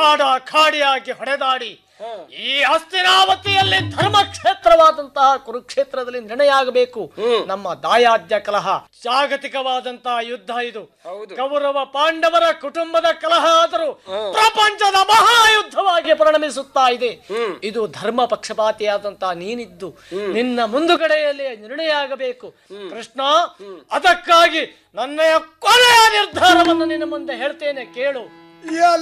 ಕಾಡ ಕಾಡಿಯಾಗಿ ಹೊಡೆದಾಡಿ ಈ ಹಸ್ತಿನಾವತಿಯಲ್ಲಿ ಧರ್ಮಕ್ಷೇತ್ರವಾದಂತಹ ಕುರುಕ್ಷೇತ್ರದಲ್ಲಿ ನಿರ್ಣಯ ಆಗಬೇಕು ನಮ್ಮ ದಾಯಾದ್ಯ ಕಲಹ ಜಾಗತಿಕವಾದಂತಹ ಯುದ್ಧ ಇದು ಹೌದು. ಕೌರವ ಪಾಂಡವರ ಕುಟುಂಬದ ಕಲಹ ಆದರೂ ಪ್ರಪಂಚದ ಮಹಾಯುದ್ಧವಾಗಿ ಪರಿಣಮಿಸುತ್ತಾ ಇದೆ ಇದು ಧರ್ಮ ಪಕ್ಷಪಾತಿಯಾದಂತಹ ನೀನಿದ್ದು ನಿನ್ನ ಮುಂದುಗಡೆಯಲ್ಲಿ ನಿರ್ಣಯ ಆಗಬೇಕು ಕೃಷ್ಣ ಅದಕ್ಕಾಗಿ ನನ್ನ ಕೊನೆಯ ನಿರ್ಧಾರವನ್ನು ನಿನ್ನ ಮುಂದೆ ಹೇಳ್ತೇನೆ ಕೇಳು ಎಲ್ಲ